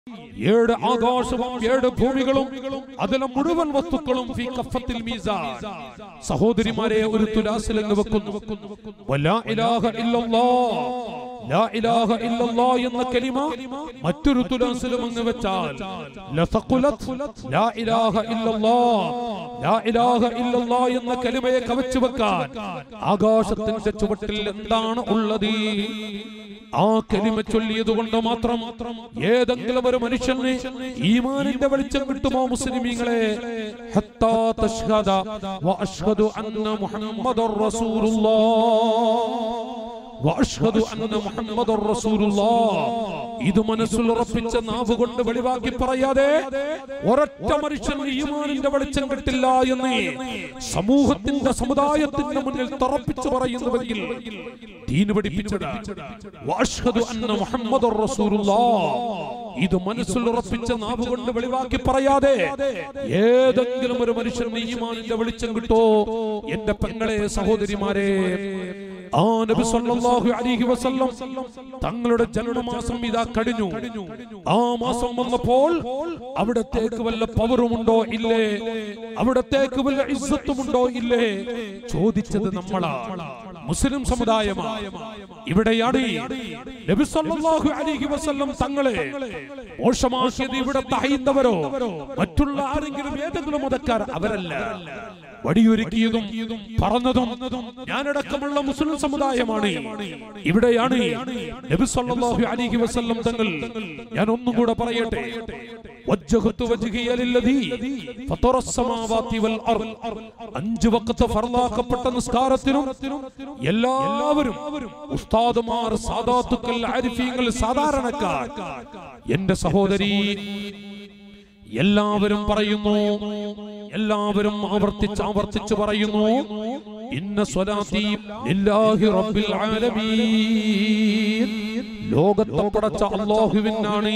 ഏഴ് ആകാശവും ഏഴ് ഭൂമികളും അതിലെ മുഴുവൻ വസ്തുക്കളും ഫീ കഫത്തിൽ മീസാൻ സഹോദരിമാരെ ഒരു തുലാസിൽ അങ്ങ് വെക്കുന്നു വലാ ഇലാഹ ഇല്ലല്ലാഹ് ലാ ഇലാഹ ഇല്ലല്ലാഹ് എന്ന കലിമ മറ്റൊരു തുലാസിലും അങ്ങ് വെച്ചാൽ ലതഖുലത് ലാ ഇലാഹ ഇല്ലല്ലാഹ് ലാ ഇലാഹ ഇല്ലല്ലാഹ് എന്ന കലിമയെ കവച്ചു വെക്കാൻ ആകാശത്തിന്റെ ചുവട്ടിൽ എന്താണ് ഉള്ളത് ആ കലിമ ചൊല്ലിയത് കൊണ്ട് മാത്രം ഏതെങ്കിലും ഒരു മനുഷ്യന് ഈമാനിന്റെ വെളിച്ചം കിട്ടുമോ മുസ്ലിമീങ്ങളെ ഹത്താ തശ്ഹദ വ അശ്ഹദു അന്ന മുഹമ്മദുർ റസൂലുള്ളാഹ് വഅഷ്ഹദു അന്ന മുഹമ്മദുർ റസൂലുള്ളാഹ് ഇത് മനസ്സിൽ ഉറപ്പിച്ച നാവ് കൊണ്ട് വെളിവാക്കി പറയാതെ ഒരൊറ്റ മനുഷ്യന് ഈമാനിന്റെ വെളിച്ചം കിട്ടില്ല എന്ന് സമൂഹത്തിന്റെ സമുദായത്തിന്റെ മുന്നിൽ തറപ്പിച്ചു പറയുന്നുവെങ്കിൽ ദീന് പഠിപ്പിച്ചതാണ് വഅഷ്ഹദു അന്ന മുഹമ്മദുർ റസൂലുള്ളാഹ് ഇത് മനസ്സിൽ ഉറപ്പിച്ച നാവ് കൊണ്ട് വെളിവാക്കി പറയാതെ ഏതെങ്കിലും ഒരു മനുഷ്യന് ഈമാനിന്റെ വെളിച്ചം കിട്ടോ എന്റെ പെങ്ങളെ സഹോദരിമാരെ ആ നബി സല്ലല്ലാഹു അലൈഹി വസല്ലം തങ്ങളുടെ ജന്മമാസം ഇതാ കഴിഞ്ഞു ആ മാസം വന്നപ്പോൾ അവിടത്തേക്ക് വല്ല പവറുമുണ്ടോ ഇല്ലേ അവിടത്തേക്ക് വല്ല ഇസ്സത്തുമുണ്ടോ ഇല്ലേ ചോദിച്ചത് നമ്മളാണ് മുസ്ലിം സമുദായമാണ് ഇവിടെയാണ് നബി സല്ലല്ലാഹു അലൈഹി വസല്ലം തങ്ങളെ മോശമാക്കിയത് ഇവിടത്തെ ഹൈന്ദവരോ മറ്റുള്ള ആരെങ്കിലും ഏതെങ്കിലും മതക്കാർ അവരല്ല വടിയൊരുക്കിയതും പറഞ്ഞതും ഞാനടക്കമുള്ള മുസ്ലിം സമുദായമാണ് ഇവിടെയാണ് നബി സല്ലല്ലാഹു അലൈഹി വസല്ലം തങ്ങൾ ഞാൻ ഒന്നും കൂടെ പറയട്ടെ വജ്ജഹത്തു വജ്ഹിയ ലില്ലദീ ഫതറസ് സമാവാതി വൽ അർദ് അഞ്ച് വഖത്ത് ഫർളാക്കപ്പെട്ട നിസ്കാരത്തിനും എല്ലാവരും ഉസ്താദുമാർ സാദാത്തുക്കൾ ആരിഫീങ്ങൾ സാധാരണക്കാർ എന്റെ സഹോദരി എല്ലാവരും പറയുന്നു എല്ലാവരും ആവർത്തിച്ച് ആവർത്തിച്ച് പറയുന്നു ഇന്ന സ്വലാത്തി ലില്ലാഹി റബ്ബിൽ ആലമീൻ ലോകത്തെ പടച്ച അല്ലാഹുവിനാണ്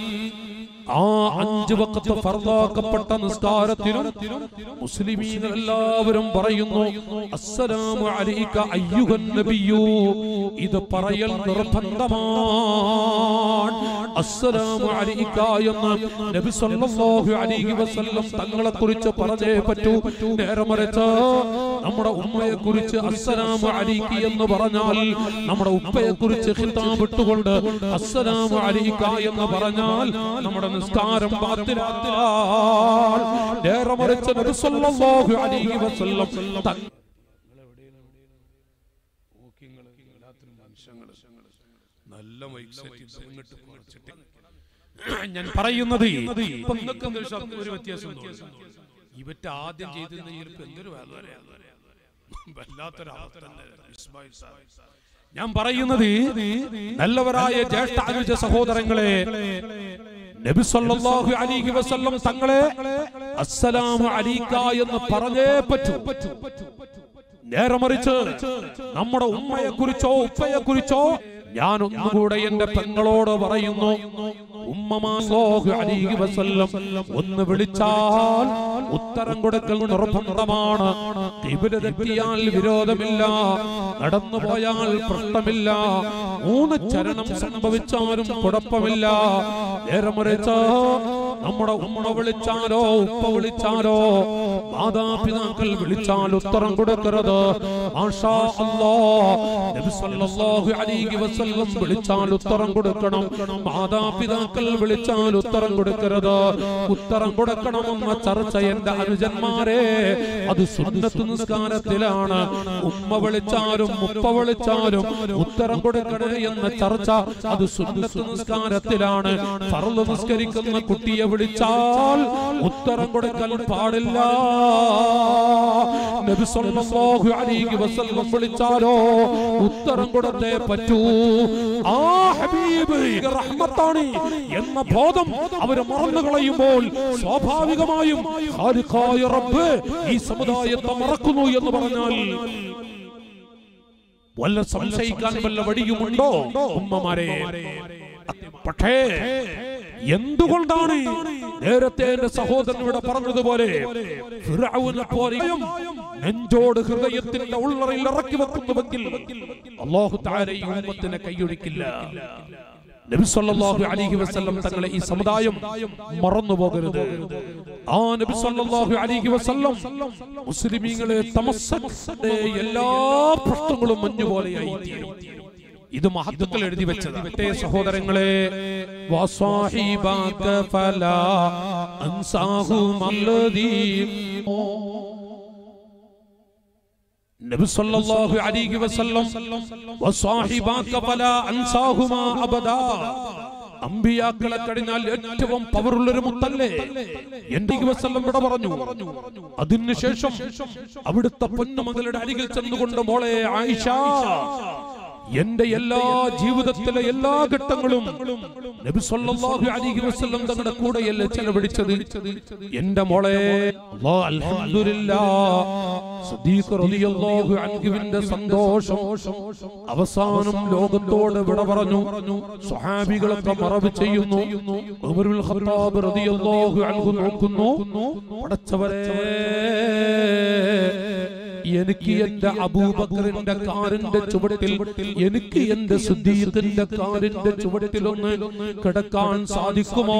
ആ അഞ്ച് വക്കത്ത് ഫർദാക്കപ്പെട്ട നിസ്കാരത്തിലും മുസ്ലിമീങ്ങൾ എല്ലാവരും പറയുന്നു അസ്സലാമു അലൈക അയ്യുഹൻ നബിയു ഇത് പറയൽ നിർബന്ധമാണ് അസ്സലാമു അലൈക എന്ന് നബി സല്ലല്ലാഹു അലൈഹി വസല്ലം തങ്ങളെ കുറിച്ച് പറഞ്ഞേ പറ്റൂ നേരെ മറിച്ച് നമ്മുടെ ഉമ്മയെ കുറിച്ച് അസ്സലാമു അലൈക എന്ന് പറഞ്ഞാൽ നമ്മുടെ ഉപ്പയെ കുറിച്ച് ഖിതാബ് ഇട്ടുകൊണ്ട് അസ്സലാമു അലൈക എന്ന് പറഞ്ഞാൽ നമ്മുടെ നിസ്കാരം ബാത്തിലാത്തിലാൽ നേരെ മറിച്ച് നബി സല്ലല്ലാഹു അലൈഹി വസല്ലം തങ്ങൾ നല്ല മൈക്ക് സെറ്റ് ചെയ്ത് ഇങ്ങോട്ട് കുറച്ചിട്ട് ഞാൻ പറയുന്നത് ഇപ്പൊ നിങ്ങൾക്ക് എന്തൊരു ശബ്ദം ഒരു വ്യത്യാസം തോന്നുന്നു. ഇവറ്റ ആദ്യം ചെയ്തിരുന്ന ചിലപ്പോ എന്തൊരു വേദനയാ. വല്ലാത്തൊരു അവസ്ഥ തന്നെ. ഇസ്മായിൽ സാഹിബ്. ഞാൻ പറയുന്നത് നല്ലവരായ ജ്യേഷ്ഠ അനുജ സഹോദരങ്ങളെ നബി സല്ലല്ലാഹു അലൈഹി വസല്ലം തങ്ങളെ അസ്സലാമു അലൈക എന്ന് പറഞ്ഞേ പറ്റൂ നേരെ മറിച്ച് നമ്മുടെ ഉമ്മയെ കുറിച്ചോ ഉപ്പയെ കുറിച്ചോ ഞാൻ ഒന്നുകൂടെ എന്റെ പെങ്ങളോട് പറയുന്നു ഉമ്മമാസോഹു അലൈഹി വസല്ലം ഒന്ന് വിളിച്ചാൽ ഉത്തരം കൊടുക്കൽ നിർബന്ധമാണ് കിബില തെറ്റിയാൽ വിരോധമില്ല നടന്നു പോയാൽ പ്രശ്നമില്ല മൂന്ന് ചരണം സംഭവിച്ചാലും കുഴപ്പമില്ല നേരെ മറിച്ച് നമ്മുടെ ഉമ്മ വിളിച്ചാലോ ഉപ്പ വിളിച്ചാലോ മാതാപിതാക്കൾ വിളിച്ചാൽ ഉത്തരം കൊടുക്കരുത് മാഷാ അല്ലാഹ്. നബി സല്ലല്ലാഹു അലൈഹി വസല്ലം വിളിച്ചാൽ ഉത്തരം കൊടുക്കണം മാതാപിതാക്കൾ വിളിച്ചാൽ ഉത്തരം കൊടുക്കരുത് ഉത്തരം കൊടുക്കണമെന്ന ചർച്ച എന്റെ അനുജന്മാരെ അത് സുന്നത്ത് നിസ്കാരത്തിലാണ് ഉമ്മ വിളിച്ചാലും ഉപ്പ വിളിച്ചാലും ഉത്തരം കൊടുക്കണേ എന്ന ചർച്ച അത് സുന്നത്ത് നിസ്കാരത്തിലാണ് ഫർള് നിസ്കരിക്കുന്ന കുട്ടിയെ വിളിച്ചാൽ ഉത്തരം കൊടുക്കൽ പാടില്ല നബി സല്ലല്ലാഹു അലൈഹി വസല്ലം വിളിച്ചാലോ ഉത്തരം കൊടുത്തേ പറ്റൂ ആ ഹബീബ് റഹ്മത്താണ് എന്ന ബോധം അവർ മറന്നു കളയുമ്പോൾ സ്വാഭാവികമായും ഖാലിഖായ റബ്ബ് ഈ സമുദായത്തെ മറക്കുന്നു എന്ന് പറഞ്ഞാൽ വല്ല സംശയിക്കാൻ വല്ല വടിയുമുണ്ടോ ഉമ്മമാരെ പക്ഷേ എന്തുകൊണ്ടാണ് നേരത്തെ എന്റെ സഹോദരൻ ഇവിടെ പറഞ്ഞതുപോലെ ഫിർഔനെ പോലെയും നെഞ്ചോട് ഹൃദയത്തിന്റെ ഉള്ളറയിൽ ഇറക്കി വെക്കുന്നുവെങ്കിൽ അള്ളാഹു താര ഈ ഉമ്മത്തിനെ കൈയൊഴിക്കില്ല നബി സല്ലല്ലാഹു അലൈഹി വസല്ലം തങ്ങളെ ഈ സമുദായം മറന്നു പോകരുത് ആ നബി സല്ലല്ലാഹു അലൈഹി വസല്ലം മുസ്ലിമീങ്ങളെ തമസ്സന്റെ എല്ലാ പ്രശ്നങ്ങളും മഞ്ഞുപോലെയായി തീരും ഇത് മഹത്വത്തിൽ എഴുതി വെച്ചത് മറ്റേ സഹോദരങ്ങളെ വസ്വാഹിബാക ഫലാ അൻസാഹുമല്ലദീ നബി സല്ലല്ലാഹു അലൈഹി വസല്ലം വസ്വാഹിബാക ഫലാ അൻസാഹുമാ അബദാ അമ്പിയാക്കളെ കഴിഞ്ഞാൽ ഏറ്റവും പവറുള്ള ഒരു മുത്തല്ലേ എന്റെ വസല്ലം ഇവിടെ പറഞ്ഞു അതിനുശേഷം അവിടുത്തെ പൊന്നുമകളുടെ അരികിൽ ചെന്നുകൊണ്ട് മോളെ ആയിഷ എന്റെ എല്ലാ ജീവിതത്തിലെ എല്ലാ ഘട്ടങ്ങളും നബി സല്ലല്ലാഹു അലൈഹി വസല്ലം തങ്ങളുടെ കൂടെയല്ലേ ചെലവഴിച്ചത് എന്റെ മോളെ അല്ലാഹ് അൽഹംദുലില്ലാഹ് സദീഖ് റളിയല്ലാഹു അൻഹുവിന്റെ സന്തോഷം അവസാനം ലോകത്തോട് വിട പറഞ്ഞു സ്വഹാബികളൊക്കെ മറവ് ചെയ്യുന്നു ഉമറുൽ ഖത്താബ് റളിയല്ലാഹു അൻഹു നോക്കുന്നു പടച്ചവരെ എനിക്ക് എന്റെ അബൂബക്കറിന്റെ കാറിന്റെ ചുവട്ടിൽ എനിക്ക് എന്റെ സുദ്ദീഖിന്റെ കാറിന്റെ ചുവട്ടിൽ ഒന്ന് കിടക്കാൻ സാധിക്കുമോ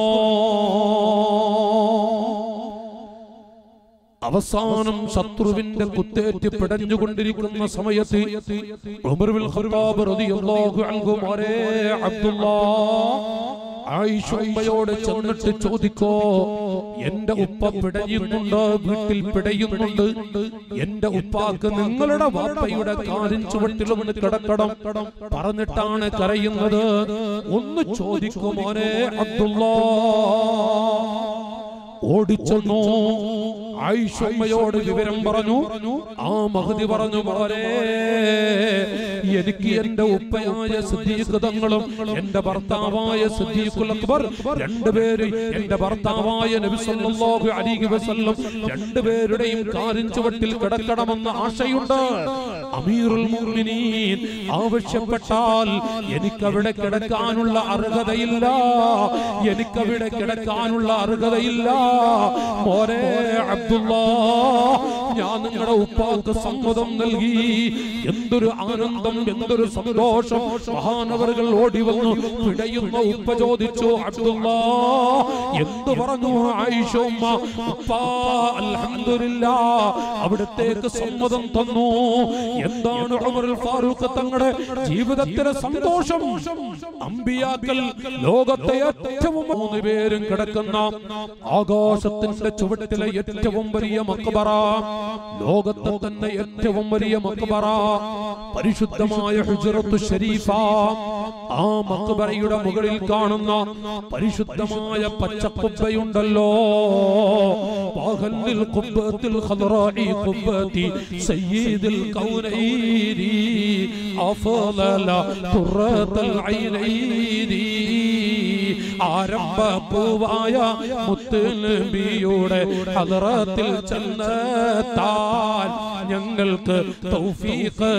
അവസാനം ശത്രുവിന്റെ കുത്തേറ്റ് പിടഞ്ഞുകൊണ്ടിരിക്കുന്ന സമയത്ത് ഉമർ ബിൻ ഖത്താബ് റളിയല്ലാഹു അൻഹു മോനെ അബ്ദുല്ലാഹ് ആയിഷ ഉമ്മയോട് ചെന്നിട്ട് ചോദിക്കോ എന്റെ ഉപ്പ പിടയുന്നുണ്ട് വീട്ടിൽ പിടയുന്നുണ്ട് എന്റെ ഉപ്പാക്ക് നിങ്ങളുടെ വാപ്പയുടെ കാലിൻ ചുവട്ടിലൊന്ന് കിടക്കണം പറഞ്ഞിട്ടാണ് കരയുന്നത് ഒന്ന് ചോദിക്കൂ മോനെ അബ്ദുല്ലാ ഓടിച്ചെന്നു ആയിഷമ്മയോട് വിവരം പറഞ്ഞു ആ മഹതി പറഞ്ഞു മോനെ എനിക്ക് എന്റെ ഉപ്പയായ സിദ്ധീകൃതങ്ങളും എന്റെ ഭർത്താവായ സിദ്ധീഖുൽ അക്ബർ രണ്ടുപേര് എന്റെ ഭർത്താവായ നബി സല്ലല്ലാഹു അലൈഹി വസല്ലം രണ്ടുപേരുടെയും കാലിൻ ചുവട്ടിൽ കിടക്കണമെന്ന് ആശയുണ്ട് അമീറുൽ മുഅ്മിനീൻ ആവശ്യപ്പെട്ടാൽ എനിക്കവിടെ കിടക്കാനുള്ള അർഹതയില്ല എനിക്കവിടെ കിടക്കാനുള്ള അർഹതയില്ല മോനെ അബ്ദുല്ലാ ഞാൻ നിങ്ങളുടെ ഉപ്പാക്ക് സമ്മതം നൽകി എന്തൊരു ആനന്ദം എന്തൊരു സന്തോഷം മഹാനവറുകൾ ഓടി വന്നു പിടയുന്ന ഉപ്പ ചോദിച്ചു അബ്ദുല്ലാ എന്ത് പറഞ്ഞു ആയിഷ ഉമ്മ ഉപ്പാ അൽഹംദുലില്ലാ അവിടത്തേക്ക് സമ്മതം തന്നു എന്താണ് ഉമറുൽ ഫാറൂഖ് തങ്ങളുടെ ജീവിതത്തിലെ സന്തോഷം അമ്പിയാക്കൾ ലോകത്തെ ഏറ്റവും മൂന്ന് പേരും കിടക്കുന്ന ആകാശത്തിന്റെ ചുവട്ടിലെ ഏറ്റവും വലിയ മക്ബറ ലോകത്തെ തന്നെ ഏറ്റവും വലിയ മക്ബറ പരിശുദ്ധമായ ഹുജറത്തു ഷരീഫ ആ മക്ബറയുടെ മുകളിൽ കാണുന്ന പരിശുദ്ധമായ പച്ചക്കുബ്ബയുണ്ടല്ലോ പാഹല്ലിൽ കുബ്ബത്തിൽ ഖദറാഇ കുബ്ബത്തി സയ്യിദുൽ കൗനൈനി അഫളല ഖുറത്തൽ ഐനൈനി ആരംഭ പൂവായ മുത്തുനബിയുടെ ഹദറത്തിൽ ചെന്നെത്താൻ ഞങ്ങൾക്ക് തൗഫീഖ്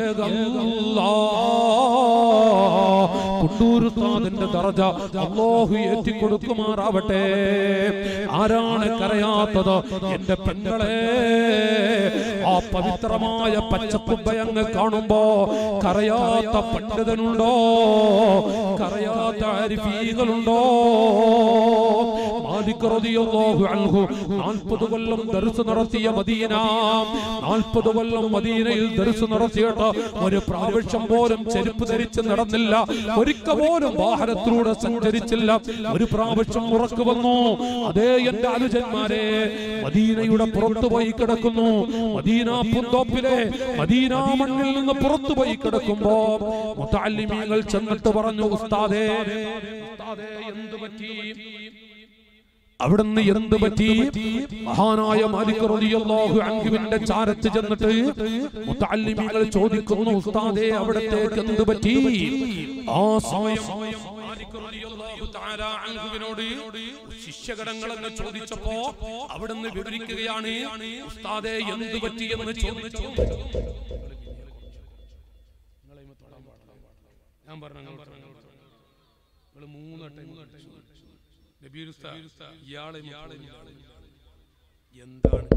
കുണ്ടൂരുത്താതിന്റെ ദറജ അള്ളാഹു ഏറ്റിക്കൊടുക്കുമാറാവട്ടെ ആരാണ് കരയാത്തത് എന്റെ പെങ്ങളെ ആ പവിത്രമായ പച്ചക്കുബ്ബയങ്ങ് കാണുമ്പോ കരയാത്ത പണ്ഡിതനുണ്ടോ കരയാത്ത അരിഫീകളുണ്ടോ മാലിക് റളിയല്ലാഹു അൻഹു 40 കൊല്ലം ദർസ് നടത്തിയ മദീന 40 കൊല്ലം മദീനയിൽ ദർസ് നടത്തിയിട്ട് ഒരു പ്രാവശ്യം പോലും ചെരുപ്പ് ധരിച്ച് നടന്നില്ല ഒരിക്കൽ പോലും വാഹനത്തിലൂടെ സഞ്ചരിച്ചില്ല ഒരു പ്രാവശ്യം ഉറക്കു വന്നു അതേ എന്റെ അനുജന്മാരെ മദീനയുടെ പുറത്തു പോയി കിടക്കുന്നു മദീന പുന്തോപ്പിലെ മദീന മണ്ണിൽ നിന്ന് പുറത്തു പോയി കിടക്കുമ്പോ മുത്തല്ലിമീങ്ങൾ ചെന്നിട്ട് പറഞ്ഞു ഉസ്താദേ ഉസ്താദേ എന്തു പറ്റി അവിടുന്ന് എന്ത് പറ്റി മഹാനായ മാലിക് റളിയല്ലാഹു അൻഹുവിന്റെ ചാരത്ത് ചെന്നിട്ട് മുത്തല്ലിമീങ്ങൾ ചോദിക്കുന്നു ഉസ്താദേ അവിടത്തേക്ക് എന്ത് പറ്റി ആ സമയം മാലിക് റളിയല്ലാഹു തആല അൻഹുവിനോട് ശിഷ്യഗണങ്ങളെന്ന് ചോദിച്ചപ്പോ അവിടുന്ന് വിവരിക്കുകയാണ് ഉസ്താദേ എന്ത് പറ്റി എന്ന് ചോദിച്ചു ഞാൻ പറഞ്ഞു നിങ്ങൾ മൂന്ന് ടൈം നബീർ ഉസ്താദ് ഇയാളെ ഇയാളെ എന്താണ്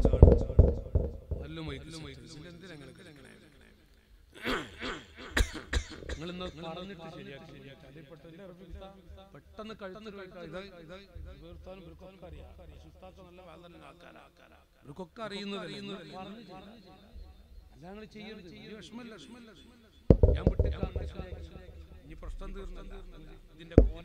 നല്ല മൈക്ക് എന്തിനാ നിങ്ങൾ കിടക്കണേ നിങ്ങൾ ഇന്ന് പറഞ്ഞിട്ട് ശരിയാക്കി ശരിയാക്കി അതിൽ പെട്ടെന്ന് ഉറപ്പിച്ച പെട്ടെന്ന് കഴുത്തിൽ വെക്കാം. ഇത് ഇത് വീർത്താനും ഇവർക്കൊക്കെ അറിയാം അശുദ്ധാക്ക നല്ല വേദന ആൾക്കാരാ ഇവർക്കൊക്കെ അറിയുന്നത് അറിയുന്നത് അല്ല നിങ്ങൾ ചെയ്യരുത് വലിയ വിഷമല്ല വിഷമല്ല ഞാൻ വിട്ടിട്ടാണ് ശരിയാക്കി ഇനി പ്രശ്നം തീർന്നല്ല ഇതിന്റെ കോല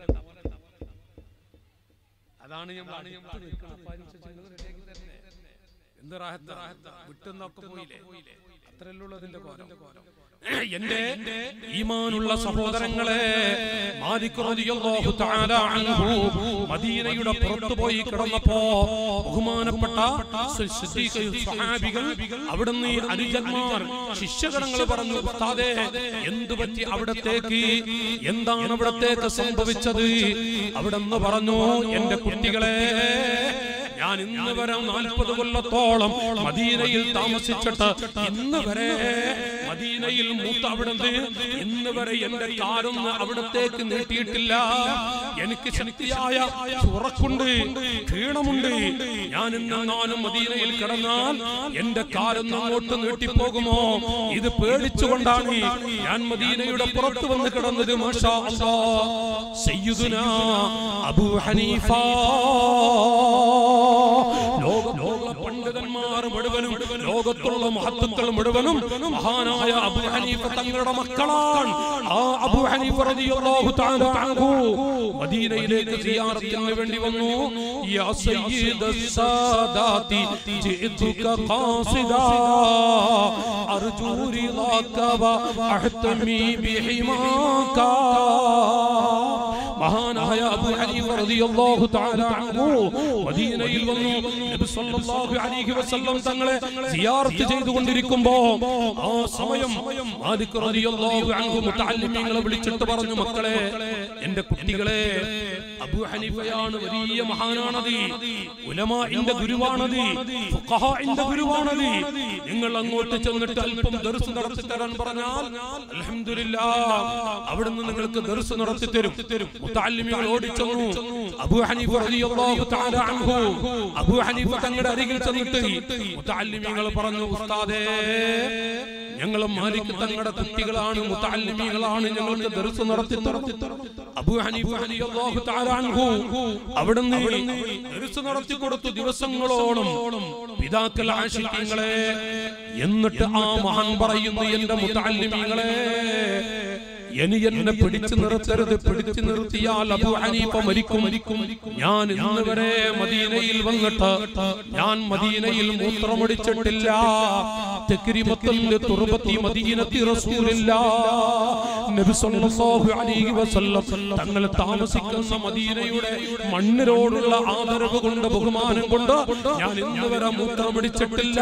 അതാണ് ഞാൻ അടുത്ത് നിൽക്കണം അപ്പൊ അതിനനുസരിച്ച് നിങ്ങൾ റെഡിയാക്കി തരണേ എന്ത് റാഹത്ത റാഹത്ത വിട്ടെന്നൊക്കെ പോയില്ലേ അത്രയല്ലേ ഉള്ളൂ അതിന്റെ കോലം എന്റെ ഈമാനുള്ള സഹോദരങ്ങളെ മാലിക് റളിയല്ലാഹു തആല അൻഹു മദീനയുടെ പുറത്തു പോയി കിടന്നപ്പോ ബഹുമാനപ്പെട്ട സ- സിദ്ദീഖ് സ്വഹാബികൾ അവിടുന്ന് ഈ അനുജന്മാർ ശിഷ്യഗണങ്ങൾ പറഞ്ഞു ഉസ്താദേ എന്തു പറ്റി അവിടത്തേക്ക് എന്താണ് അവിടത്തേക്ക് സംഭവിച്ചത് അവിടെന്ന് പറഞ്ഞു എന്റെ കുട്ടികളെ ഞാൻ ഇന്ന് വരെ നാൽപ്പത് കൊല്ലത്തോളം മദീനയിൽ താമസിച്ചിട്ട് ഇന്ന് വരെ മദീനയിൽ മൂത്ത അവിടുന്ന് ഇന്ന് വരെ എന്റെ കാലൊന്ന് അവിടത്തേക്ക് നീട്ടിയിട്ടില്ല എനിക്ക് ശക്തിയായ ഉറക്കുണ്ട് ക്ഷീണമുണ്ട് ഞാൻ ഇന്നെങ്ങാനും മദീനയിൽ കിടന്നാൽ എന്റെ കാലൊന്ന് അങ്ങോട്ട് നീട്ടിപ്പോകുമോ ഇത് പേടിച്ചുകൊണ്ടാണ് ഞാൻ മദീനയുടെ പുറത്ത് വന്ന് കിടന്നത് മാഷാ അല്ലാ. സയ്യിദുനാ അബൂ ഹനീഫ ലോകത്തുള്ള പണ്ഡിതന്മാർ മുഴുവനും ലോകത്തുള്ള മഹത്വങ്ങൾ മുഴുവനും മഹാനായ അബു ഹനീഫ തങ്ങളുടെ മക്കളാണ് ആ അബു ഹനീഫ റളിയല്ലാഹു തആല അൻഹു മദീനയിലേക്ക് സിയാറത്തിന് വേണ്ടി വന്നു യാ സയ്യിദ സാദാതി ജിതുക ഖാസിദാ അർജു റിളാക വ അഹ്തമി ബിഹിമാക മഹാനായ അബൂ ഹനീഫ റളിയല്ലാഹു തആല അൻഹു മദീനയിൽ വന്നു നബി സല്ലല്ലാഹു അലൈഹി വസല്ലം തങ്ങളെ സിയാറത്ത് ചെയ്തുകൊണ്ടിരിക്കുമ്പോ ആ സമയം മാലിക് റളിയല്ലാഹു അൻഹു മുതഅല്ലിമീങ്ങളെ വിളിച്ചിട്ട് പറഞ്ഞു മക്കളെ എന്റെ കുട്ടികളെ അബൂ ഹനീഫയാണ് വലിയ മഹാനാണത് ഉലമാഇന്റെ ഗുരുവാണത് ഫുഖഹാഇന്റെ ഗുരുവാണത് നിങ്ങൾ അങ്ങോട്ട് ചെന്നിട്ട് അല്പം ദർസ് നടത്തി തരാൻ പറഞ്ഞാൽ അൽഹംദുലില്ലാഹ് അവിടുന്ന് നിങ്ങൾക്ക് ദർസ് നടത്തി തരും മുത്തല്ലിമികൾ ഓടിച്ചെന്നു അബൂ ഹനീഫ റളിയല്ലാഹു തആല അൻഹു അബൂ ഹനീഫ തങ്ങളുടെ അരികിൽ ചെന്നിട്ട് മുത്തല്ലിമികൾ പറഞ്ഞു ഉസ്താദേ ഞങ്ങൾ മാലിക് തങ്ങളുടെ കുട്ടികളാണ് മുത്തല്ലിമികളാണ് ഞങ്ങൾക്ക് ദർസ് നടത്തി തരും അബൂ ഹനീഫ റളിയല്ലാഹു തആല അൻഹു അവിടുന്ന് ദർസ് നടത്തി കൊടുത്തു ദിവസങ്ങളോളം പിതാക്കൾ ആശിക്കങ്ങളെ എന്നിട്ട് ആ മഹാൻ പറയുന്നു എന്റെ മുത്തല്ലിമികളെ ഇനി എന്നെ പിടിച്ചു നിർത്തരുത് പിടിച്ചു നിർത്തിയാൽ അബു ഹനീഫ മരിക്കും ഞാൻ ഇന്ന് വരെ മദീനയിൽ വന്നിട്ട് ഞാൻ മദീനയിൽ മൂത്രമടിച്ചിട്ടില്ല തെക്രിമത്തിന്റെ തുറബത്തി മദീനത്തി റസൂലില്ല നബി സല്ലല്ലാഹു അലൈഹി വസല്ലം തങ്ങൾ താമസിക്കുന്ന മദീനയുടെ മണ്ണിനോടുള്ള ആദരവ് കൊണ്ട് ബഹുമാനം കൊണ്ട് ഞാൻ ഇന്ന് വരെ മൂത്രമടിച്ചിട്ടില്ല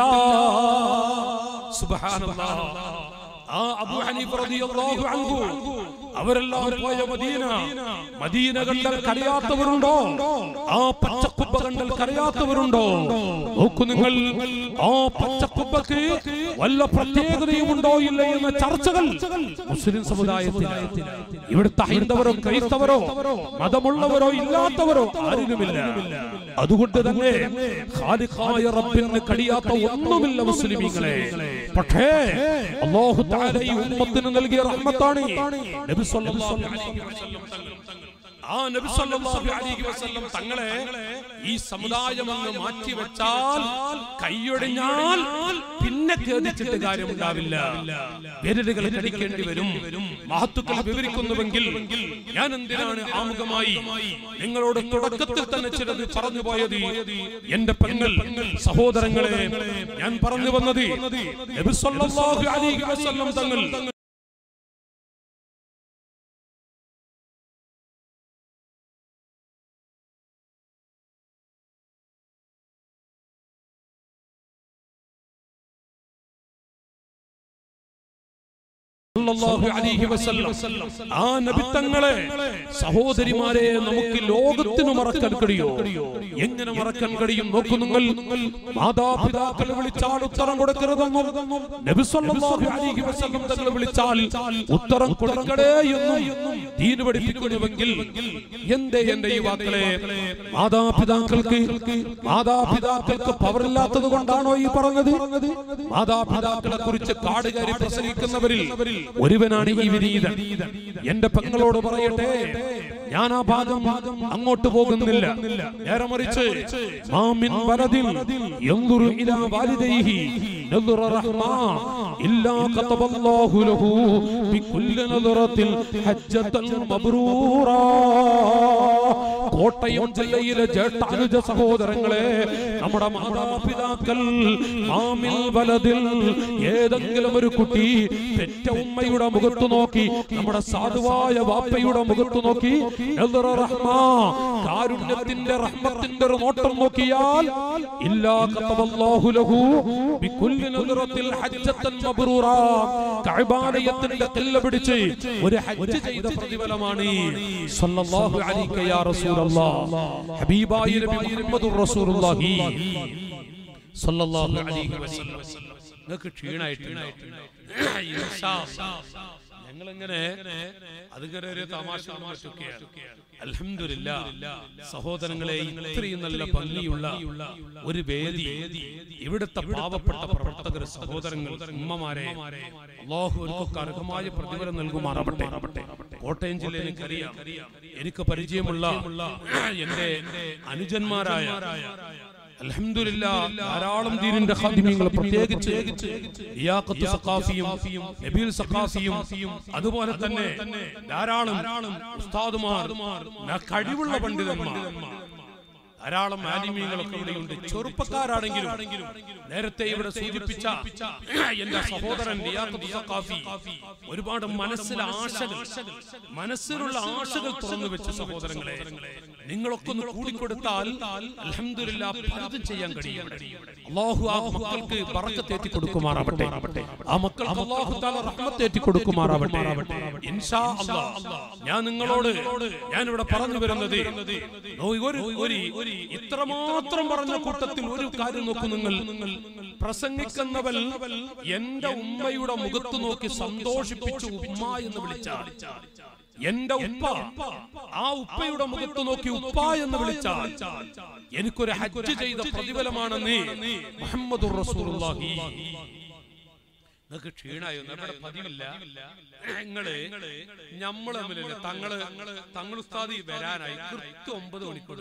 സുബ്ഹാനല്ലാഹ് ആ അബൂ ഹനീഫ റളിയല്ലാഹു അൻഹു അവരെല്ലാം പോയ മദീന മദീന കണ്ടാൽ കരയാത്തവരുണ്ടോ ആ പച്ചക്കുബ്ബ കണ്ടാൽ കരയാത്തവരുണ്ടോ നോക്കൂ നിങ്ങൾ ആ പച്ചക്കുബ്ബക്ക് വല്ല പ്രത്യേകതയും ഉണ്ടോ ഇല്ല എന്ന ചർച്ചകൾ മുസ്ലിം സമുദായത്തിൽ ഇവിടുത്തെ ഹൈന്ദവരോ ക്രൈസ്തവരോ മതമുള്ളവരോ ഇല്ലാത്തവരോ ആരിലുമില്ല അതുകൊണ്ട് തന്നെ ഖാലിഖായ റബ്ബിന് കഴിയാത്ത ഒന്നുമില്ല മുസ്ലിമീങ്ങളെ പക്ഷേ അല്ലാഹു തആല ഈ ഉമ്മത്തിന് നൽകിയ റഹ്മത്താണ് നബി സല്ലല്ലാഹു അലൈഹി വസല്ലം തങ്ങൾ ആ നബി സല്ലല്ലാഹു അലൈഹി വസല്ലം തങ്ങളെ ഈ സമുദായം അങ്ങ് മാറ്റി വെച്ചാൽ കൈയൊടിഞ്ഞാൽ പിന്നെ ഖേദിച്ചിട്ട് കാര്യമുണ്ടാവില്ല വിരലുകൾ കടിക്കേണ്ടി വരും മഹത്തുക്കൾ വിവരിക്കുന്നുവെങ്കിൽ ഞാൻ എന്തിനാണ് ആമുഖമായി നിങ്ങളോട് തുടക്കത്തിൽ തന്നെ ചിലത് പറഞ്ഞു പോയത് എന്റെ പെങ്ങൾ സഹോദരങ്ങളെ ഞാൻ പറഞ്ഞു വന്നത് നബി സല്ലല്ലാഹു അലൈഹി വസല്ലം തങ്ങൾ സല്ലല്ലാഹു അലൈഹി വസല്ലം ആ നബിത്തങ്ങളെ സഹോദരിമാരെ നമുക്ക് ലോകത്തിന് മറക്കാൻ കഴിയോ എങ്ങനെ മറക്കാൻ കഴിയും നോക്കൂ നിങ്ങൾ മാതാപിതാക്കൾ വിളിച്ചാൽ ഉത്തരം കൊടുക്കരുതെന്നും നബി സല്ലല്ലാഹു അലൈഹി വസല്ലം തങ്ങൾ വിളിച്ചാൽ ഉത്തരം കൊടുക്കണേ എന്നും ദീന് പഠിപ്പിക്കുന്നുവെങ്കിൽ എന്തേ എന്റെ ഈ വാക്കളെ മാതാപിതാക്കൾക്ക് മാതാപിതാക്കൾക്ക് പവറില്ലാത്തത് കൊണ്ടാണോ ഈ പറഞ്ഞത് മാതാപിതാക്കളെ കുറിച്ച് കാടുകയറി പ്രസംഗിക്കുന്നവരിൽ ഒരുവനാണ് ഈ വിനീതൻ എന്റെ പെങ്ങളോട് പറയട്ടെ ഞാൻ ആ ഭാഗം അങ്ങോട്ട് പോകുന്നില്ല നേരെ മറിച്ച് മാമിൻ വലദിൽ യൻദുറു ഇലാ വാലിദൈഹി നദറ റഹ്മാ ഇല്ലാ കതബല്ലാഹു ലഹു ബികുല്ലി നദറത്തിൽ ഹജ്ജത്തൻ മബ്റൂറാ കോട്ടയം ജില്ലയിലെ ജേഷ്ഠാനുജ സഹോദരങ്ങളെ നമ്മുടെ മാതാപിതാക്കൾ മാമിൽ വലതിൽ ഏതെങ്കിലും ഒരു കുട്ടി പെറ്റ ഉമ്മയുടെ മുഖത്ത് നോക്കി നമ്മുടെ സാധുവായ വാപ്പയുടെ മുഖത്ത് നോക്കി നദറ റഹ്മാ, കാരുണ്യത്തിന്റെ റഹ്മത്തിന്റെ ഒരു നോട്ടം നോക്കിയാൽ ഇല്ലാ കതബല്ലാഹു ലഹു ബികുല്ലി നദറത്തിൽ ഹജ്ജത്തൻ മബ്റൂറാ കഅബാലയത്തിന്റെ കല്ല് പിടിച്ച് ഒരു ഹജ്ജ് ചെയ്ത പ്രതിഫലമാണ് സല്ലല്ലാഹു അലൈഹി യാ റസൂലല്ലാഹ് ഹബീബായ നബി മുഹമ്മദുർ റസൂലുള്ളാഹി സല്ലല്ലാഹു അലൈഹി വസല്ലം നിങ്ങൾക്ക് ക്ഷീണായിട്ടുണ്ട് ഇൻഷാ ഞങ്ങളിങ്ങനെ അതിങ്ങനെ ഒരു തമാശ മറ്റൊക്കെയാണ് അൽഹംദുലില്ലാ സഹോദരങ്ങളെ ഇത്രയും നല്ല ഭംഗിയുള്ള ഒരു വേദി ഇവിടുത്തെ പാവപ്പെട്ട പ്രവർത്തകർ സഹോദരങ്ങൾ ഉമ്മമാരെ അള്ളാഹു അവർക്കൊക്കെ അർഹമായ പ്രതിഫലം നൽകുമാറാവട്ടെ കോട്ടയം ജില്ലയിൽ എനിക്കറിയാം എനിക്ക് പരിചയമുള്ള എന്റെ അനുജന്മാരായ അൽഹംദുലില്ലാ ധാരാളം ദീനിന്റെ ഖാദിമീങ്ങൾ പ്രത്യേകിച്ച് ലിയാഖത്ത് സഖാഫിയും നബീൽ സഖാഫിയും അതുപോലെ തന്നെ ധാരാളം ഉസ്താദുമാർ കഴിവുള്ള പണ്ഡിതന്മാർ ധാരാളം ആലിമീങ്ങളൊക്കെ ഇവിടെയുണ്ട് ചെറുപ്പക്കാരാണെങ്കിലും നേരത്തെ ഇവിടെ സൂചിപ്പിച്ച എന്റെ സഹോദരൻ ലിയാഖത്ത് സഖാഫി ഒരുപാട് മനസ്സിലെ ആശകൾ മനസ്സിലുള്ള ആശകൾ തുറന്നു വെച്ച സഹോദരങ്ങളെ നിങ്ങളൊക്കെ ഒന്ന് കൂടിക്കൊടുത്താൽ അൽഹംദുലില്ലാ പലതും ചെയ്യാൻ കഴിയും അള്ളാഹു ആ മക്കൾക്ക് ബറക്കത്തേറ്റി കൊടുക്കുമാറാവട്ടെ ആ മക്കൾക്ക് അള്ളാഹു താല റഹ്മത്തേറ്റി കൊടുക്കുമാറാവട്ടെ ഇൻഷാ അല്ലാഹ് ഞാൻ നിങ്ങളോട് ഞാൻ ഇവിടെ പറഞ്ഞു വരുന്നത് ഒരു ഒരു ഇത്രമാത്രം പറഞ്ഞ കൂട്ടത്തിൽ ഒരു കാര്യം നോക്കൂ നിങ്ങൾ പ്രസംഗിക്കുന്നവൽ എന്റെ ഉമ്മയുടെ മുഖത്ത് നോക്കി സന്തോഷിപ്പിച്ചു ഉമ്മ എന്ന് വിളിച്ചാൽ എന്റെ ഉപ്പ ആ ഉപ്പയുടെ മുഖത്ത് നോക്കി ഉപ്പ എന്ന് വിളിച്ചാൽ എനിക്കൊരു ഹജ്ജ് ചെയ്ത പ്രതിഫലമാണെന്ന് മുഹമ്മദ് റസൂലുള്ളാഹി നിങ്ങൾക്ക് ക്ഷീണായോ നമ്മുടെ പതിവില്ല നിങ്ങള് ഞമ്മള് തമ്മിലല്ലേ തങ്ങള് തങ്ങൾ ഉസ്താദി വരാനായി കൃത്യം ഒമ്പത് മണിക്കൂർ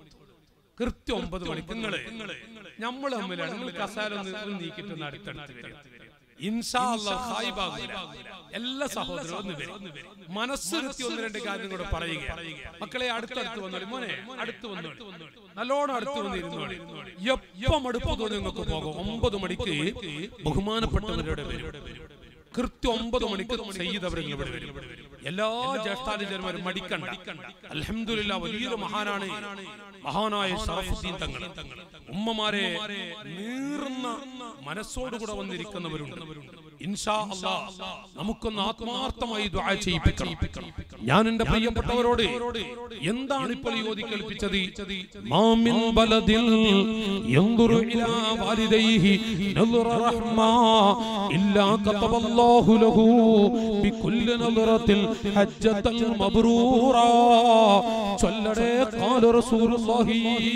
കൃത്യം ഒമ്പത് മണിക്ക് നിങ്ങള് ഞമ്മള് തമ്മിലാണ് നിങ്ങൾ കസാല ഒന്ന് നീക്കിയിട്ട് അടുത്തടുത്ത് വരും ഇൻഷാ അല്ലാഹ് ഹായിബാകൂല. എല്ലാ സഹോദരവും ഒന്ന് വരും മനസ്സിരുത്തി ഒന്ന് രണ്ട് കാര്യം കൂടെ പറയുക മക്കളെ അടുത്തടുത്ത് വന്നോളി മോനെ അടുത്ത് വന്നോളി നല്ലോണം അടുത്ത് വന്നിരുന്നോളി എപ്പം അടുപ്പ് തോന്നി നിങ്ങൾക്ക് പോകും ഒമ്പത് മണിക്ക് ബഹുമാനപ്പെട്ടവരുടെ വരും കൃത്യം ഒമ്പത് മണിക്ക് ചെയ്തവരെങ്കിൽ ഇവിടെ വരും എല്ലാ ജ്യേഷ്ഠാനുജന്മാരും മടിക്കണ്ട അൽഹംദുലില്ലാ വലിയൊരു മഹാനാണ് മഹാനായ ഷറഫുദ്ദീൻ തങ്ങൾ ഉമ്മമാരെ നീറുന്ന മനസ്സോടുകൂടെ വന്നിരിക്കുന്നവരുണ്ട് ഇൻഷാ അല്ലാ നമുക്കൊന്ന് ആത്മാർത്ഥമായി ദുആ ചെയ്യിപ്പിക്കണം ഞാൻ എന്റെ പ്രിയപ്പെട്ടവരോട് എന്താണ് ഇപ്പോൾ ഈ ഓതി കേൾപ്പിച്ചത് മാമിൻ ബലദിൽ യൻദുറു ഇലാ വാലിദൈഹി നദറ റഹ്മാ ഇല്ലാ കതബല്ലാഹു ലഹു ബികുല്ലി നദറത്തിൽ ഹജ്ജത്തൽ മബ്റൂറാ ചൊല്ലടേ ഖാല റസൂലുള്ളാഹി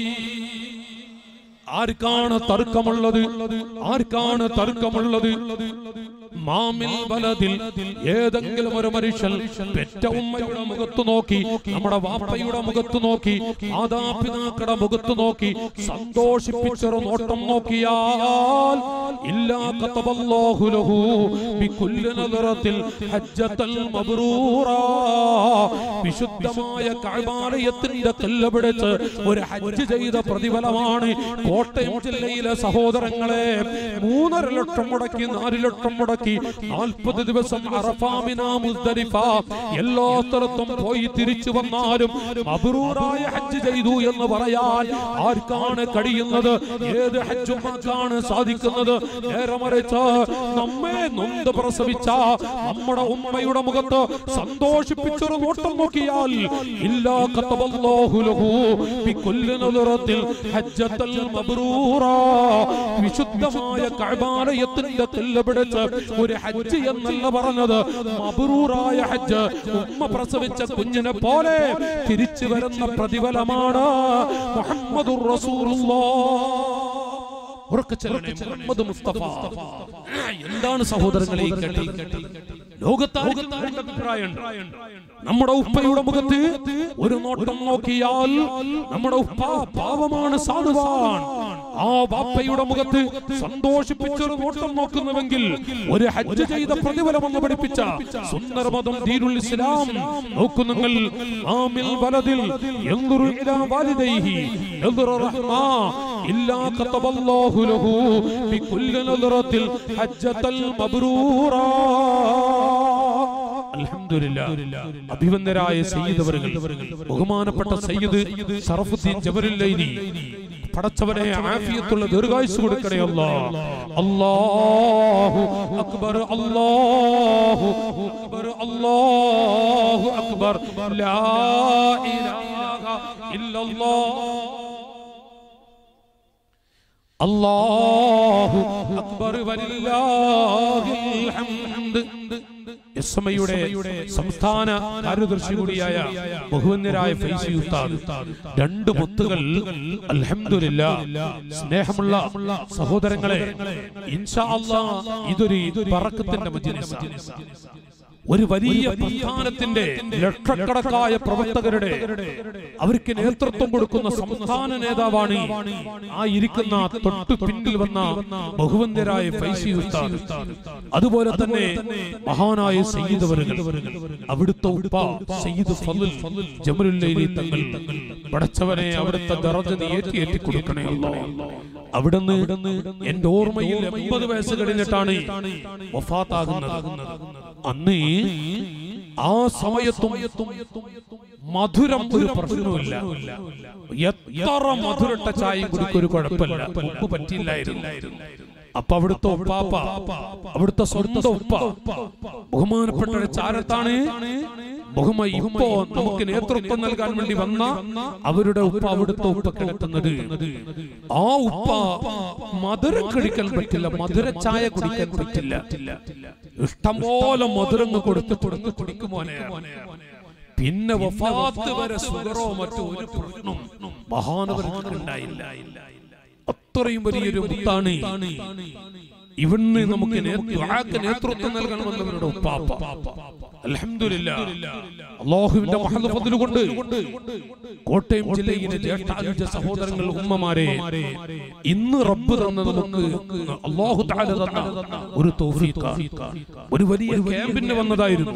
ആർക്കാണ് തർക്കമുള്ളത് ആർക്കാണ് തർക്കമുള്ളത് മാമിൽ ബലതിൽ ഏതെങ്കിലും ഒരു മനുഷ്യൻ പെറ്റ ഉമ്മയുടെ മുഖത്ത് നോക്കി നമ്മുടെ വാപ്പയുടെ മുഖത്ത് നോക്കി മാതാപിതാക്കളുടെ മുഖത്ത് നോക്കി സന്തോഷിപ്പിച്ചൊരു നോട്ടം നോക്കിയാൽ ഇല്ലാ കതബല്ലാഹു ലഹു ബികുല്ലി നദറത്തിൽ ഹജ്ജത്തൽ മബ്റൂറാ വിശുദ്ധമായ കഅബാലയത്തിന്റെ കല്ല് പിടിച്ച് ഒരു ഹജ്ജ് ചെയ്ത പ്രതിഫലമാണ് കോട്ടയം ജില്ലയിലെ സഹോദരങ്ങളെ മൂന്നര ലക്ഷം മുടക്കി നാല് ലക്ഷം മുടക്കി നാൽപ്പത് ദിവസം അറഫാമിന മുസ്ദലിഫ എല്ലാ സ്ഥലത്തും പോയി തിരിച്ചു വന്നാലും മബ്രൂറായ ഹജ്ജ് ചെയ്തു എന്ന് പറയാൻ ആർക്കാണ് കഴിയുന്നത് ഏത് ഹജ്ജുമാർക്കാണ് സാധിക്കുന്നത് നേരെ മറിച്ച് നമ്മെ നൊന്ത് പ്രസവിച്ച നമ്മുടെ ഉമ്മയുടെ മുഖത്ത് സന്തോഷിപ്പിച്ചൊരു നോട്ടം നോക്കിയാൽ ഇല്ലാ കതബല്ലാഹു ലഹു ബികുല്ലി നദറത്തിൽ ഹജ്ജത്തൽ മബ്റൂറാ വിശുദ്ധമായ കഅബാലയത്തിന്റെ തെല്ല് പിടിച്ച് ഒരു ഹജ്ജ് എന്നല്ല പറഞ്ഞത് മബ്റൂറായ ഹജ്ജ് ഉമ്മ പ്രസവിച്ച കുഞ്ഞിനെ പോലെ തിരിച്ചു വരുന്ന പ്രതിഫലമാണ് മുഹമ്മദുർ റസൂലുള്ളാഹ് ഉറക്കെ ചെല്ലണേ മുഹമ്മദ് മുസ്തഫ എന്താണ് സഹോദരങ്ങളെ ഈ കേട്ടത് ലോകത്താർക്കും രണ്ട് അഭിപ്രായമുണ്ട് നമ്മുടെ ഉപ്പയുടെ മുഖത്ത് ഒരു നോട്ടം നോക്കിയാൽ നമ്മുടെ ഉപ്പ പാവമാണ് സാധുവാൻ ആ ബാപ്പയുടെ മുഖത്ത് സന്തോഷിപ്പിച്ചൊരു നോട്ടം നോക്കുന്നുവെങ്കിൽ ഒരു ഹജ്ജ് ചെയ്ത പ്രതിഫലമെന്ന് പഠിപ്പിച്ച സുന്ദരമതം ദീനുൽ ഇസ്ലാം നോക്കുന്നെങ്കിൽ ആമിൽ വലതിൽ യൻദുറു ഇലാ വാലിദൈഹി യൻദുറു റഹ്മാ ഇല്ലാ കതബല്ലാഹു ലഹു ബികുല്ലി നദറത്തിൽ ഹജ്ജത്തൽ മബ്റൂറാ അൽഹംദുലില്ലാ അഭിവന്ദരായ സയ്യിദ് അവറുകൾ ബഹുമാനപ്പെട്ട സയ്യിദ് ഷറഫുദ്ദീൻ ജബറുല്ലൈനി പടച്ചവനെ ആഫിയത്തുള്ള ദീർഘായുസ് കൊടുക്കണേ അല്ലാ അല്ലാഹു അക്ബർ അല്ലാഹു അക്ബർ അല്ലാഹു അക്ബർ ലാ ഇലാഹ ഇല്ലല്ലാഹ് അല്ലാഹു അക്ബർ വലില്ലാഹിൽ ഹംദ് എസ് എം ഐയുടെ സംസ്ഥാന കാര്യദർശി കൂടിയായ ബഹുവന്യരായ ഫൈസി ഉസ്താദ് രണ്ട് മുത്തുകൾ അൽഹംദുലില്ല സ്നേഹമുള്ള സഹോദരങ്ങളെ ഇൻഷാ അല്ലാ ഇതൊരു പറക്കത്തിന്റെ മജ്ലിസാണ് ഒരു വലിയ പ്രസ്ഥാനത്തിന്റെ ലക്ഷക്കണക്കായ പ്രവർത്തകരുടെ അവർക്ക് നേതൃത്വം കൊടുക്കുന്ന സംസ്ഥാന നേതാവാണ് ആ ഇരിക്കുന്ന തൊട്ടു പിന്നിൽ വന്ന ബഹുവന്യരായ ഫൈസി ഉസ്താദ് അതുപോലെ തന്നെ മഹാനായ സയ്യിദ് അവരുകൾ അവിടുത്തെ ഉപ്പ സയ്യിദ് ഫضل ജമലുല്ലൈലി തങ്ങൾ പടച്ചവനെ അവിടുത്തെ ദറജ നീ ഏറ്റി ഏറ്റി കൊടുക്കണേ അല്ലോ അവിടുന്ന് എന്റെ ഓർമ്മയിൽ എൺപത് വയസ്സ് കഴിഞ്ഞിട്ടാണ് വഫാത്താകുന്നത് അന്ന് ആ സമയത്തും മധുരം ഒരു പ്രശ്നമില്ല എത്ര മധുരട്ട ചായയും കുടിക്കൊരു കുഴപ്പമില്ല ഉപ്പ് പറ്റിയില്ലായിരുന്നു അപ്പൊ അവിടുത്തെ ഉപ്പാപ്പ അവിടുത്തെ സ്വന്തം ഉപ്പ ബഹുമാനപ്പെട്ട ഒരു ചാരത്താണ് ബഹുമ ഇപ്പോ നമുക്ക് നേതൃത്വം നൽകാൻ വേണ്ടി വന്ന അവരുടെ ഉപ്പ അവിടുത്തെ ഉപ്പ കിടക്കുന്നത് ആ ഉപ്പ മധുരം കഴിക്കാൻ പറ്റില്ല മധുര ചായ കുടിക്കാൻ പറ്റില്ല ഇഷ്ടംപോലെ മധുരങ്ങ് കൊടുത്ത് കൊടുത്ത് കുടിക്കുമോനെ പിന്നെ വഫാത്ത് വരെ സുഖറോ മറ്റോ ഒരു പ്രശ്നം മഹാനവർക്ക് ഉണ്ടായില്ല അത്രയും വലിയൊരു മുത്താണ് ഇവിടുന്ന് നമുക്ക് നേ- ദുആക്ക് നേതൃത്വം നൽകണമെന്നവരുടെ ഉപ്പാപ്പ അൽഹംദുലില്ലാ അള്ളാഹുവിന്റെ മഹദ് ഫദ്ല് കൊണ്ട് കോട്ടയം ജില്ലയിലെ ജ്യേഷ്ഠാനുജ സഹോദരങ്ങൾ ഉമ്മമാരെ ഇന്ന് റബ്ബ് തന്ന നമുക്ക് അള്ളാഹു തആല തന്ന ഒരു തൗഫീഖാണ് ഒരു വലിയ ക്യാമ്പിന് വന്നതായിരുന്നു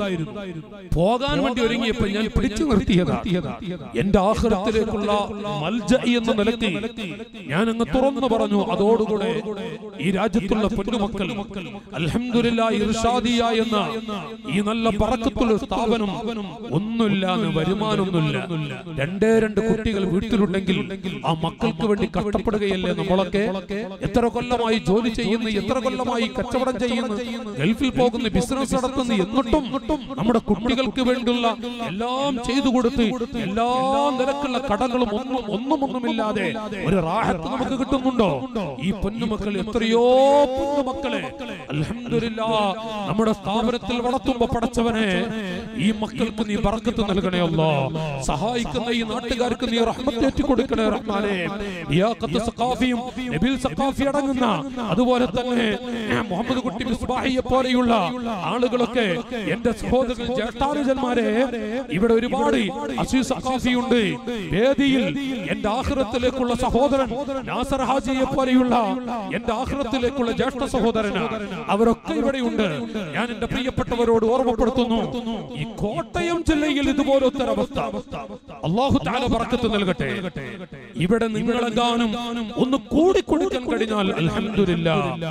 പോകാൻ വേണ്ടി ഒരുങ്ങിയപ്പോൾ ഞാൻ പിടിച്ചു നിർത്തിയതാ എന്റെ ആഹ്റത്തിലേക്കുള്ള മൽജ എന്ന നിലയ്ക്ക് ഞാൻ അങ്ങ് തുറന്നു പറഞ്ഞു അതോടുകൂടെ ഈ രാജ്യത്തുള്ള പൊന്നുമക്കൾ അൽഹംദുലില്ലാ ഇർഷാദിയ എന്ന ഈ നല്ല പറക്കത്തുള്ള സ്ഥാപനം ഒന്നുമില്ല വരുമാനമൊന്നുമില്ല രണ്ടേ രണ്ട് കുട്ടികൾ വീട്ടിലുണ്ടെങ്കിൽ ആ മക്കൾക്ക് വേണ്ടി കഷ്ടപ്പെടുകയല്ലേ നമ്മളൊക്കെ എത്ര കൊല്ലമായി ജോലി ചെയ്യുന്നു എത്ര കൊല്ലമായി കച്ചവടം ചെയ്യുന്നു ഗൾഫിൽ പോകുന്ന ബിസിനസ് നടത്തുന്നു എന്നിട്ടും നമ്മുടെ കുട്ടികൾക്ക് വേണ്ടിയുള്ള എല്ലാം ചെയ്തു കൊടുത്ത് എല്ലാ നിരക്കുള്ള കടകളും ഒന്നും ഒന്നും ഒന്നുമില്ലാതെ ഒരു റാഹത്ത് നമുക്ക് കിട്ടുന്നുണ്ടോ ഈ പൊന്നുമക്കൾ എത്രയോ പൊന്നുമക്കളെ അൽഹംദുലില്ലാ നമ്മുടെ സ്ഥാപനത്തിൽ വളർത്തുമ്പോ പടച്ചവനെ ഈ മക്കൾക്ക് നീ ബർക്കത്ത് നൽകണേ അല്ലോ സഹായിക്കുന്ന ഈ നാട്ടുകാർക്ക് നീ റഹ്മത്ത് ഏറ്റി കൊടുക്കണേ റഹ്മാനെ ലിയാഖത്ത് സഖാഫിയും നബിൽ സഖാഫി അടങ്ങുന്ന അതുപോലെ തന്നെ മുഹമ്മദ് കുട്ടി മിസ്ബാഹിയെ പോലെയുള്ള ആളുകളൊക്കെ എന്റെ സഹോദരൻ ജ്യേഷ്ഠാനുജന്മാരെ ഇവിടെ ഒരുപാട് അസീസ് സഖാഫിയുണ്ട് വേദിയിൽ എന്റെ ആഹ്റത്തിലേക്കുള്ള സഹോദരൻ നാസർ ഹാജിയെ പോലെയുള്ള എന്റെ ആഹ്റത്തിലേക്കുള്ള ജ്യേഷ്ഠ സഹോദരന് അവരൊക്കെ ഇവിടെയുണ്ട് ഞാൻ എന്റെ പ്രിയപ്പെട്ടവരോട് ഓർമ്മപ്പെടുത്തുന്നു ഈ കോട്ടയം ജില്ലയിൽ ഇതുപോലത്തെ അവസ്ഥ അള്ളാഹു താല പറക്കത്ത് നൽകട്ടെ ഇവിടെ നിങ്ങളെങ്ങാനും ഒന്ന് കൂടി കൊടുക്കാൻ കഴിഞ്ഞാൽ അൽഹംദുലില്ല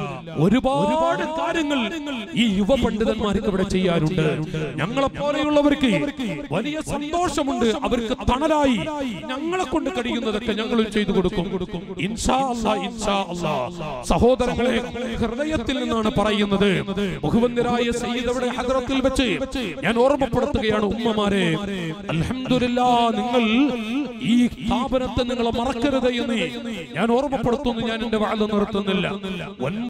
ഒരുപാട് കാര്യങ്ങൾ ഈ യുവ പണ്ഡിതന്മാർക്ക് ഇവിടെ ചെയ്യാനുണ്ട് ഞങ്ങളെ പോലെയുള്ളവർക്ക് വലിയ സന്തോഷമുണ്ട് അവർക്ക് തണലായി ഞങ്ങളെ കൊണ്ട് കഴിയുന്നതൊക്കെ ഞങ്ങൾ ചെയ്തു കൊടുക്കും ഇൻഷാ അല്ലാ, ഇൻഷാ അല്ലാ. സഹോദരങ്ങളെ ഹൃദയത്തിൽ നിന്നാണ് പറയുന്നത് ബഹുവന്ദരായ സയ്യിദയുടെ ഹദ്റത്തിൽ വെച്ച് ഞാൻ ഓർമ്മപ്പെടുത്തുകയാണ് ഉമ്മമാരെ അൽഹംദുലില്ലാ നിങ്ങൾ ഈ സ്ഥാപനത്തെ നിങ്ങൾ മറക്കരുത് എന്ന് ഞാൻ ഓർമ്മപ്പെടുത്തുന്നു ഞാൻ എന്റെ വാഴ നിർത്തുന്നില്ല